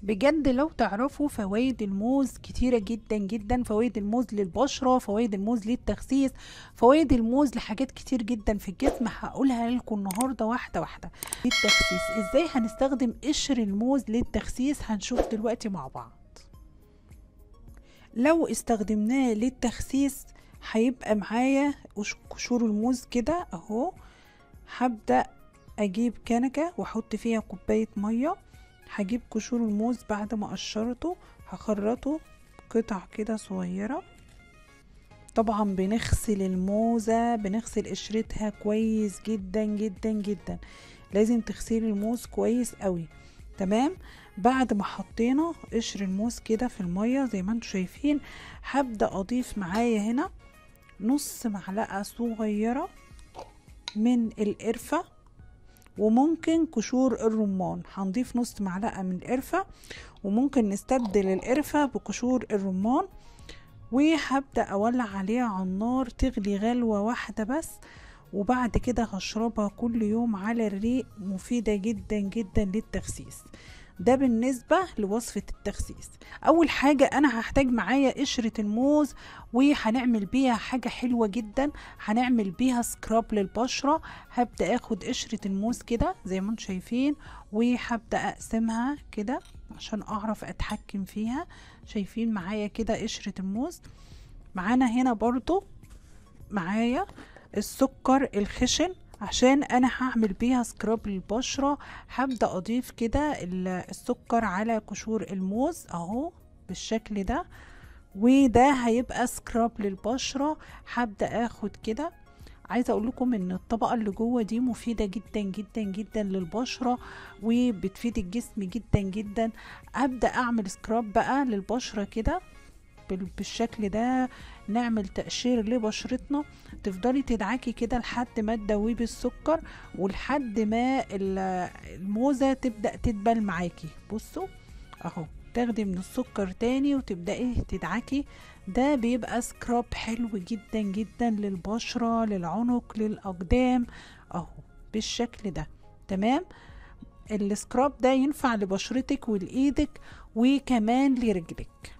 بجد لو تعرفوا فوائد الموز كتيرة جدا جدا فوائد الموز للبشرة فوائد الموز للتخسيس فوائد الموز لحاجات كتير جدا في الجسم هقولها لكم النهاردة واحدة واحدة للتخسيس ازاي هنستخدم قشر الموز للتخسيس هنشوف دلوقتي مع بعض لو استخدمناه للتخسيس هيبقى معايا قشور الموز كده اهو هبدأ اجيب كنكة واحط فيها كوباية مية هجيب قشور الموز بعد ما قشرته هخرطه قطع كده صغيرة طبعا بنغسل الموزة بنغسل قشرتها كويس جدا جدا جدا لازم تغسلي الموز كويس قوي تمام بعد ما حطينا قشر الموز كده في المية زي ما انتم شايفين هبدأ اضيف معايا هنا نص معلقة صغيرة من القرفة وممكن قشور الرمان هنضيف نص معلقة من القرفة وممكن نستبدل القرفة بقشور الرمان وهبدأ أولع عليها على النار تغلي غلوة واحدة بس وبعد كده هشربها كل يوم على الريق مفيدة جدا جدا للتخسيس ده بالنسبة لوصفة التخسيس أول حاجة أنا هحتاج معايا قشرة الموز وهنعمل بيها حاجة حلوة جدا هنعمل بيها سكراب للبشرة هبدأ أخد قشرة الموز كده زي ما انتم شايفين وهبدأ أقسمها كده عشان أعرف أتحكم فيها شايفين معايا كده قشرة الموز معانا هنا برضو معايا السكر الخشن عشان انا هعمل بيها سكراب للبشرة هبدأ اضيف كده السكر على قشور الموز اهو بالشكل ده وده هيبقى سكراب للبشرة هبدأ اخد كده عايزه اقول لكم ان الطبقه اللي جوه دي مفيده جدا جدا جدا للبشره وبتفيد الجسم جدا جدا ابدا اعمل سكراب بقى للبشره كده بالشكل ده نعمل تقشير لبشرتنا تفضلي تدعكي كده لحد ما تدوبي السكر ولحد ما الموزة تبدأ تدبل معاكي بصوا اهو تاخدي من السكر تاني وتبدأي تدعكي ده بيبقى سكراب حلو جدا جدا للبشرة للعنق للأقدام اهو بالشكل ده تمام السكراب ده ينفع لبشرتك ولإيدك وكمان لرجلك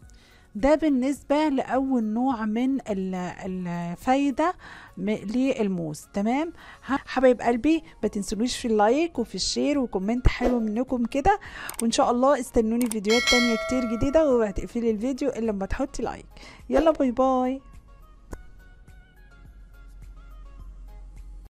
ده بالنسبة لأول نوع من الفايدة للموز تمام حبايب قلبي ما تنسونيش في اللايك وفي الشير وكومنت حلو منكم كده وان شاء الله استنوني فيديوهات تانية كتير جديدة وهتقفلي الفيديو الا لما تحطي لايك يلا باي باي